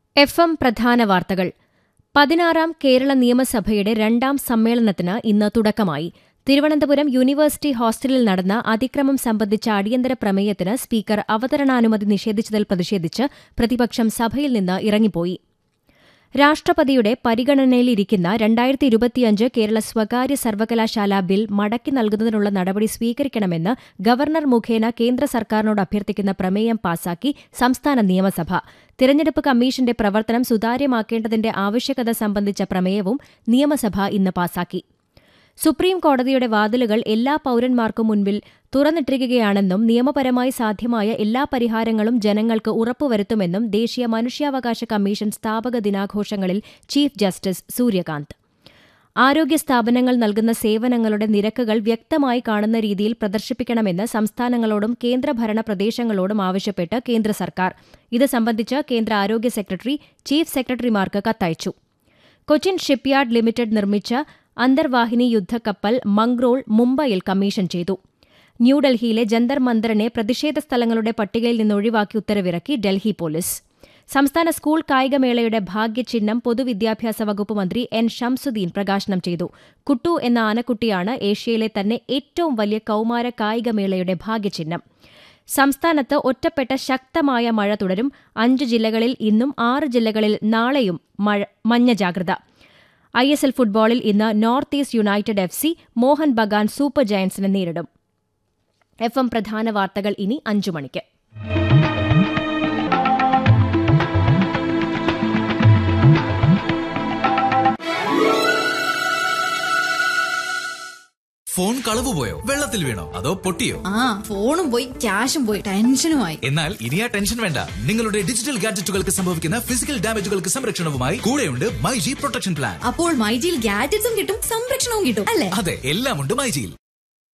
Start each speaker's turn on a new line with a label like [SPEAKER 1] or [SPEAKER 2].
[SPEAKER 1] F M പ്രധാന വാർത്തകൾ പതിനാറാം കേരള നിയമസഭയുടെ രണ്ടാം സമ്മേളനത്തിന് ഇന്ന് തുടക്കമായി തിരുവനന്തപുരം യൂണിവേഴ്സിറ്റി ഹോസ്റ്റലിൽ നടന്ന അതിക്രമം സംബന്ധിച്ച അടിയന്തര പ്രമേയത്തിന് സ്പീക്കർ അവതരണാനുമതി നിഷേധിച്ചതിൽ പ്രതിഷേധിച്ച് പ്രതിപക്ഷം സഭയിൽ നിന്ന് ഇറങ്ങിപ്പോയി രാഷ്ട്രപതിയുടെ പരിഗണനയിലിരിക്കുന്ന രണ്ടായിരത്തി ഇരുപത്തിയഞ്ച് കേരള സ്വകാര്യ സർവകലാശാല ബിൽ മടക്കി നൽകുന്നതിനുള്ള നടപടി സ്വീകരിക്കണമെന്ന് ഗവർണർ മുഖേന കേന്ദ്ര സർക്കാരിനോട് അഭ്യർത്ഥിക്കുന്ന പ്രമേയം പാസാക്കി സംസ്ഥാന നിയമസഭ തിരഞ്ഞെടുപ്പ് കമ്മീഷന്റെ പ്രവർത്തനം സുതാര്യമാക്കേണ്ടതിന്റെ ആവശ്യകത സംബന്ധിച്ച പ്രമേയവും നിയമസഭ ഇന്ന് പാസാക്കി സുപ്രീം കോടതിയുടെ വാതിലുകൾ എല്ലാ പൌരന്മാർക്കും മുൻപിൽ തുറന്നിട്ടിരിക്കുകയാണെന്നും നിയമപരമായി സാധ്യമായ എല്ലാ പരിഹാരങ്ങളും ജനങ്ങൾക്ക് ഉറപ്പുവരുത്തുമെന്നും ദേശീയ മനുഷ്യാവകാശ കമ്മീഷൻ സ്ഥാപക ദിനാഘോഷങ്ങളിൽ ചീഫ് ജസ്റ്റിസ് സൂര്യകാന്ത് ആരോഗ്യ സ്ഥാപനങ്ങൾ നൽകുന്ന സേവനങ്ങളുടെ നിരക്കുകൾ വ്യക്തമായി കാണുന്ന രീതിയിൽ പ്രദർശിപ്പിക്കണമെന്ന് സംസ്ഥാനങ്ങളോടും കേന്ദ്രഭരണ പ്രദേശങ്ങളോടും ആവശ്യപ്പെട്ട് കേന്ദ്ര സർക്കാർ ഇത് സംബന്ധിച്ച് കേന്ദ്ര ആരോഗ്യ സെക്രട്ടറി ചീഫ് സെക്രട്ടറിമാർക്ക് കത്തയച്ചു കൊച്ചിൻ ഷിപ്പ്യാർഡ് ലിമിറ്റഡ് നിർമ്മിച്ച അന്തർവാഹിനി യുദ്ധക്കപ്പൽ മംഗ്രോൾ മുംബൈയിൽ കമ്മീഷൻ ചെയ്തു ന്യൂഡൽഹിയിലെ ജന്തർ മന്ദറിനെ പ്രതിഷേധ സ്ഥലങ്ങളുടെ പട്ടികയിൽ നിന്ന് ഒഴിവാക്കി ഉത്തരവിറക്കി ഡൽഹി പോലീസ് സംസ്ഥാന സ്കൂൾ കായികമേളയുടെ ഭാഗ്യചിഹ്നം പൊതുവിദ്യാഭ്യാസ വകുപ്പ് മന്ത്രി എൻ ഷംസുദ്ദീൻ പ്രകാശനം ചെയ്തു കുട്ടു എന്ന ആനക്കുട്ടിയാണ് ഏഷ്യയിലെ തന്നെ ഏറ്റവും വലിയ കൌമാര കായികമേളയുടെ ഭാഗ്യചിഹ്നം സംസ്ഥാനത്ത് ഒറ്റപ്പെട്ട ശക്തമായ മഴ തുടരും അഞ്ച് ജില്ലകളിൽ ഇന്നും ആറ് ജില്ലകളിൽ നാളെയും മഴ മഞ്ഞ ജാഗ്രത ഐ എസ് എൽ ഫുട്ബോളിൽ ഇന്ന് north east united F C Mohun Bagan super ജയൻസിനെ നേരിടും എഫ് എം പ്രധാന വാർത്തകൾ ഇനി അഞ്ചു മണിക്ക്
[SPEAKER 2] ഫോൺ കളവ് പോയോ വെള്ളത്തിൽ വീണോ അതോ പൊട്ടിയോ
[SPEAKER 3] ആ ഫോണും പോയി ക്യാഷും പോയി ടെൻഷനുമായി
[SPEAKER 2] എന്നാൽ ഇനി ആ ടെൻഷൻ വേണ്ട നിങ്ങളുടെ ഡിജിറ്റൽ ഗാഡ്ജറ്റുകൾക്ക് സംഭവിക്കുന്ന ഫിസിക്കൽ ഡാമേജുകൾക്ക് സംരക്ഷണവുമായി കൂടെയുണ്ട് മൈ ജി പ്രൊട്ടക്ഷൻ പ്ലാൻ
[SPEAKER 3] അപ്പോൾ മൈജിയിൽ ഗാഡ്ജറ്റ്സും കിട്ടും സംരക്ഷണവും കിട്ടും അല്ലേ
[SPEAKER 2] അതെ എല്ലാം ഉണ്ട് മൈജിയിൽ